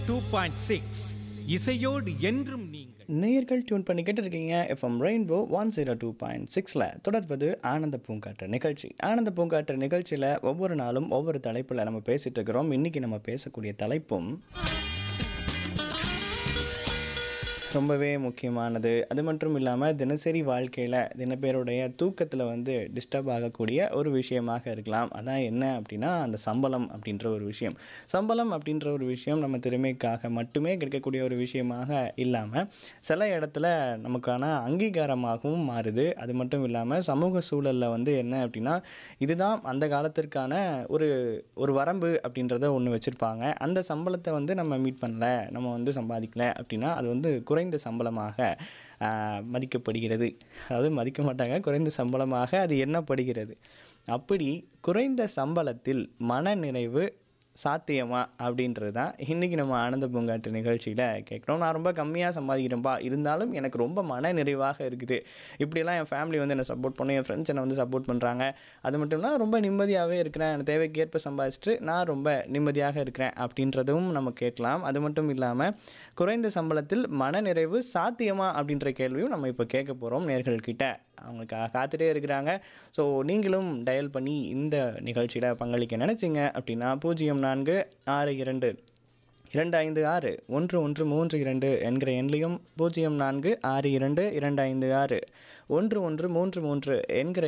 two point six இசையோடு என்றும் நீங்கள் நேயர்கள் டியூன் பண்ணி கேட்டிருக்கீங்க FM Rainbow one zero two point சிக்ஸில் தொடர்வது ஆனந்த பூங்காற்று நிகழ்ச்சி ஆனந்த பூங்காற்று நிகழ்ச்சியில் ஒவ்வொரு நாளும் ஒவ்வொரு தலைப்பில் நம்ம பேசிகிட்டு இருக்கிறோம் இன்றைக்கி நம்ம பேசக்கூடிய தலைப்பும் ரொம்பவே முக்கியமானது அது மட்டும் இல்லாமல் தினசரி வாழ்க்கையில் தினப்பேருடைய தூக்கத்தில் வந்து டிஸ்டர்ப் ஆகக்கூடிய ஒரு விஷயமாக இருக்கலாம் அதான் என்ன அப்படின்னா அந்த சம்பளம் அப்படின்ற ஒரு விஷயம் சம்பளம் அப்படின்ற ஒரு விஷயம் நம்ம திறமைக்காக மட்டுமே கிடைக்கக்கூடிய ஒரு விஷயமாக இல்லாமல் சில இடத்துல நமக்கான அங்கீகாரமாகவும் மாறுது அது மட்டும் இல்லாமல் சமூக சூழலில் வந்து என்ன அப்படின்னா இதுதான் அந்த காலத்திற்கான ஒரு ஒரு வரம்பு அப்படின்றத ஒன்று வச்சுருப்பாங்க அந்த சம்பளத்தை வந்து நம்ம மீட் பண்ணல நம்ம வந்து சம்பாதிக்கல அப்படின்னா அது வந்து குறைந்த சம்பளமாக ஆஹ், மதிக்கப்படுகிறது அதாவது மதிக்க மாட்டாங்க குறைந்த சம்பளமாக அது எண்ணப்படுகிறது அப்படி குறைந்த சம்பளத்தில் மனநிறைவு சாத்தியமா அப்படின்றது தான் இன்றைக்கி நம்ம ஆனந்த பூங்காற்று நிகழ்ச்சியில் கேட்குறோம் நான் ரொம்ப கம்மியாக சம்பாதிக்கிறேன்ப்பா இருந்தாலும் எனக்கு ரொம்ப மன நிறைவாக இருக்குது இப்படியெல்லாம் என் ஃபேமிலி வந்து என்னை சப்போர்ட் பண்ணும் என் ஃப்ரெண்ட்ஸ் என்னை வந்து சப்போர்ட் பண்ணுறாங்க அது மட்டும் இல்லாமல் ரொம்ப நிம்மதியாகவே இருக்கிறேன் எனக்கு தேவைக்கேற்ப சம்பாதிச்சுட்டு நான் ரொம்ப நிம்மதியாக இருக்கிறேன் அப்படின்றதும் நம்ம கேட்கலாம் அது மட்டும் இல்லாமல் குறைந்த சம்பளத்தில் மனநிறைவு சாத்தியமா அப்படின்ற கேள்வியும் நம்ம இப்போ கேட்க போகிறோம் நேர்கள்கிட்ட அவங்க கா காத்துட்டே இருக்கிறாங்க ஸோ நீங்களும் டயல் பண்ணி இந்த நிகழ்ச்சியில் பங்களிக்க நினச்சிங்க அப்படின்னா பூஜ்ஜியம் நான்கு ஆறு இரண்டு இரண்டு ஐந்து ஆறு ஒன்று ஒன்று மூன்று இரண்டு என்கிற எண்லையும் பூஜ்ஜியம் நான்கு ஆறு இரண்டு இரண்டு ஐந்து ஆறு ஒன்று ஒன்று மூன்று மூன்று என்கிற